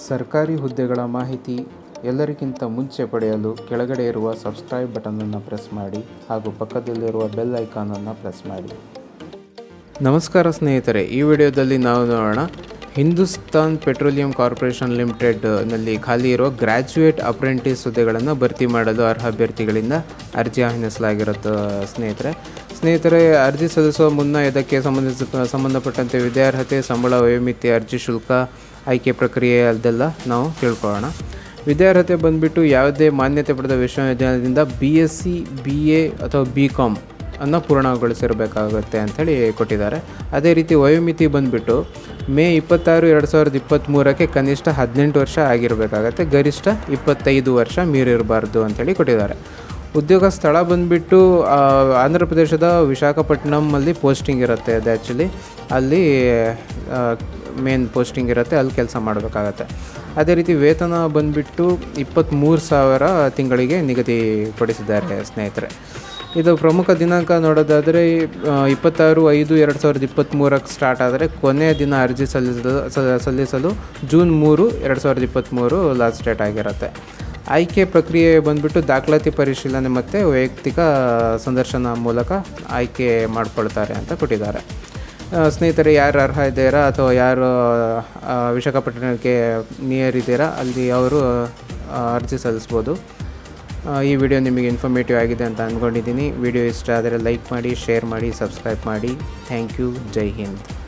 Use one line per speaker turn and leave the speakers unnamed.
ಸರ್ಕಾರಿ ಹುದ್ದೆಗಳ ಮಾಹಿತಿ ಎಲ್ಲರಿಗಿಂತ ಮುಂಚೆ ಪಡೆಯಲು ಕೆಳಗಡೆ ಇರುವ ಸಬ್ಸ್ಕ್ರೈಬ್ ಬಟನನ್ನು ಪ್ರೆಸ್ ಮಾಡಿ ಹಾಗೂ ಪಕ್ಕದಲ್ಲಿರುವ ಬೆಲ್ ಐಕಾನನ್ನು ಪ್ರೆಸ್ ಮಾಡಿ ನಮಸ್ಕಾರ ಸ್ನೇಹಿತರೆ ಈ ವಿಡಿಯೋದಲ್ಲಿ ನಾವು ನೋಡೋಣ ಹಿಂದೂಸ್ತಾನ್ ಪೆಟ್ರೋಲಿಯಂ ಕಾರ್ಪೊರೇಷನ್ ಲಿಮಿಟೆಡ್ನಲ್ಲಿ ಖಾಲಿ ಇರುವ ಗ್ರ್ಯಾಜುಯೇಟ್ ಅಪ್ರೆಂಟಿಸ್ ಹುದ್ದೆಗಳನ್ನು ಭರ್ತಿ ಮಾಡಲು ಅರ್ಹ ಅಭ್ಯರ್ಥಿಗಳಿಂದ ಅರ್ಜಿ ಆಹ್ವಾನಿಸಲಾಗಿರುತ್ತೆ ಸ್ನೇಹಿತರೆ ಸ್ನೇಹಿತರೆ ಅರ್ಜಿ ಸಲ್ಲಿಸುವ ಮುನ್ನ ಇದಕ್ಕೆ ಸಂಬಂಧಿಸ ಸಂಬಂಧಪಟ್ಟಂತೆ ವಿದ್ಯಾರ್ಹತೆ ಸಂಬಳ ವಯೋಮಿತಿ ಅರ್ಜಿ ಶುಲ್ಕ ಆಯ್ಕೆ ಪ್ರಕ್ರಿಯೆ ಅದೆಲ್ಲ ನಾವು ತಿಳ್ಕೊಳ್ಳೋಣ ವಿದ್ಯಾರ್ಹತೆ ಬಂದುಬಿಟ್ಟು ಯಾವುದೇ ಮಾನ್ಯತೆ ಪಡೆದ ವಿಶ್ವವಿದ್ಯಾಲಯದಿಂದ B S C B A ಅಥವಾ ಬಿ ಕಾಮ್ ಅನ್ನು ಪೂರ್ಣಗೊಳಿಸಿರಬೇಕಾಗುತ್ತೆ ಅಂಥೇಳಿ ಕೊಟ್ಟಿದ್ದಾರೆ ಅದೇ ರೀತಿ ವಯೋಮಿತಿ ಬಂದುಬಿಟ್ಟು ಮೇ ಇಪ್ಪತ್ತಾರು ಎರಡು ಸಾವಿರದ ಇಪ್ಪತ್ತ್ಮೂರಕ್ಕೆ ಕನಿಷ್ಠ ಹದಿನೆಂಟು ವರ್ಷ ಆಗಿರಬೇಕಾಗತ್ತೆ ಗರಿಷ್ಠ ಇಪ್ಪತ್ತೈದು ವರ್ಷ ಮೀರಿರಬಾರ್ದು ಅಂಥೇಳಿ ಕೊಟ್ಟಿದ್ದಾರೆ ಉದ್ಯೋಗ ಸ್ಥಳ ಬಂದುಬಿಟ್ಟು ಆಂಧ್ರ ಪ್ರದೇಶದ ವಿಶಾಖಪಟ್ಟಣಮಲ್ಲಿ ಪೋಸ್ಟಿಂಗ್ ಇರುತ್ತೆ ಅದು ಆ್ಯಕ್ಚುಲಿ ಅಲ್ಲಿ ಮೇನ್ ಪೋಸ್ಟಿಂಗ್ ಇರುತ್ತೆ ಅಲ್ಲಿ ಕೆಲಸ ಮಾಡಬೇಕಾಗತ್ತೆ ಅದೇ ರೀತಿ ವೇತನ ಬಂದುಬಿಟ್ಟು ಇಪ್ಪತ್ತ್ಮೂರು ಸಾವಿರ ತಿಂಗಳಿಗೆ ನಿಗದಿಪಡಿಸಿದ್ದಾರೆ ಸ್ನೇಹಿತರೆ ಇದು ಪ್ರಮುಖ ದಿನಾಂಕ ನೋಡೋದಾದರೆ ಆ, ಇಪ್ಪತ್ತಾರು ಐದು ಎರಡು ಸಾವಿರದ ಇಪ್ಪತ್ತ್ಮೂರಕ್ಕೆ ಸ್ಟಾರ್ಟ್ ಆದರೆ ಕೊನೆಯ ದಿನ ಅರ್ಜಿ ಸಲ್ಲಿಸಲು ಸ- ಸಲ್ಲಿಸಲು ಜೂನ್ ಮೂರು ಎರಡು ಸಾವಿರದ ಇಪ್ಪತ್ತ್ಮೂರು ಲಾಸ್ಟ್ ಡೇಟ್ ಆಗಿರುತ್ತೆ ಆಯ್ಕೆ ಪ್ರಕ್ರಿಯೆ ಬಂದುಬಿಟ್ಟು ದಾಖಲಾತಿ ಪರಿಶೀಲನೆ ಮತ್ತು ವೈಯಕ್ತಿಕ ಸಂದರ್ಶನ ಮೂಲಕ ಆಯ್ಕೆ ಮಾಡಿಕೊಳ್ತಾರೆ ಅಂತ ಕೊಟ್ಟಿದ್ದಾರೆ ಆ, ಸ್ನೇಹಿತರೆ ಯಾರು ಅರ್ಹ ಇದ್ದೀರಾ ಅಥವಾ ಯಾರು ಆ, ವಿಶಾಖಪಟ್ಟಣಕ್ಕೆ ನಿಯರ್ ಇದ್ದೀರಾ ಅಲ್ಲಿ ಅವರು ಆ, ಅರ್ಜಿ ಸಲ್ಲಿಸ್ಬೋದು ಆ, ಈ ವಿಡಿಯೋ ನಿಮಗೆ ಇನ್ಫಾರ್ಮೇಟಿವ್ ಆಗಿದೆ ಅಂತ ಅಂದ್ಕೊಂಡಿದ್ದೀನಿ ವಿಡಿಯೋ ಇಷ್ಟ ಆದರೆ ಲೈಕ್ ಮಾಡಿ ಶೇರ್ ಮಾಡಿ ಸಬ್ಸ್ಕ್ರೈಬ್ ಮಾಡಿ ಥ್ಯಾಂಕ್ ಯು ಜೈ ಹಿಂದ್